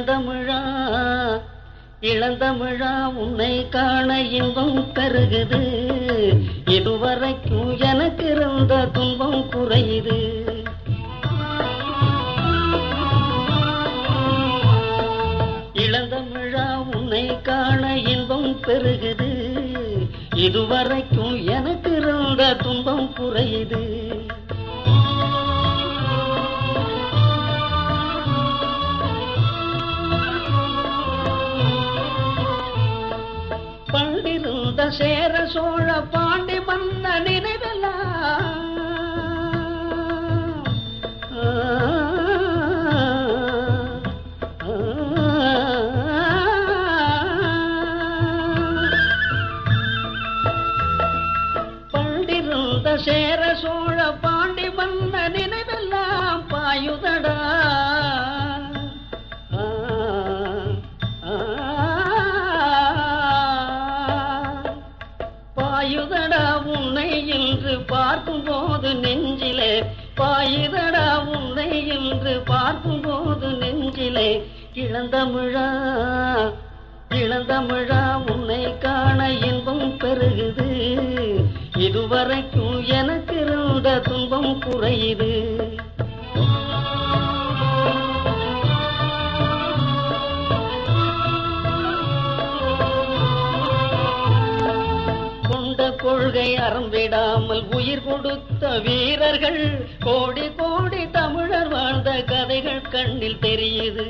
இளந்தமிழா இளந்தமிழா உன்னை காண இன்பம் பெருகுது இதுவரைக்கும் எனக்கு இருந்த துன்பம் குறையுது இளந்தமிழா உன்னை காண இன்பம் பெருகுது இதுவரைக்கும் எனக்கு இருந்த துன்பம் குறையுது பண்டிருந்த சேர சோழ பாண்டி மன்ன நினைவெல்லாம் பண்டிருந்த சேர சோழ பாண்டி மன்ன நினைவெல்லாம் பாயுதடா ஆ, ஆ, பாயுதடா உன்னை இன்று பார்க்கும்போது நெஞ்சிலே பாயுதடா உன்னை இன்று பார்க்கும்போது நெஞ்சிலே இளந்தமிழா இளந்தமிழா உன்னை காண இன்பம் பெருகுது இதுவரைக்கும் எனக்கு இருந்த துன்பம் குறையுது கொண்ட கொள்கை அறம்பிடாமல் உயிர் கொடுத்த வீரர்கள் கோடி கோடி தமிழர் வாழ்ந்த கதைகள் கண்ணில் தெரியுது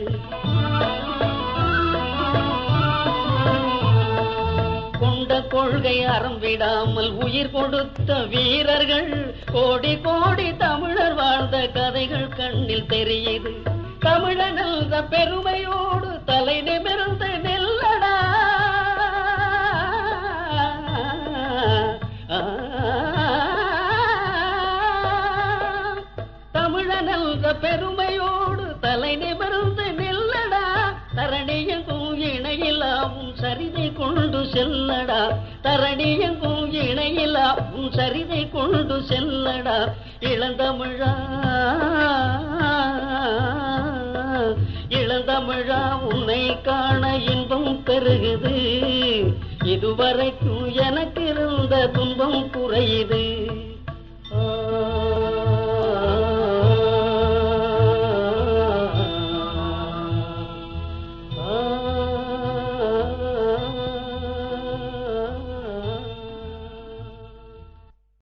கொண்ட கொள்கை அறம்பிடாமல் உயிர் கொடுத்த வீரர்கள் கோடி கோடி தமிழர் வாழ்ந்த கதைகள் கண்ணில் தெரியுது தமிழன் என்ற பெருமையோடு தலை நிமிர்ந்து நெல்லடா தமிழன் என்ற பெருமையோடு தலை நிமிர்ந்து நில்லடா தரணியங்கும் இணையிலாவும் சரிதை கொண்டு செல்லடா தரணியங்கும் இணையிலாவும் சரிதை கொண்டு செல்லடா இளந்தமிழா இளந்தமிழா உன்னை காண இன்பம் பெருகுது இதுவரைக்கும் எனக்கு இருந்த துன்பம் குறையுது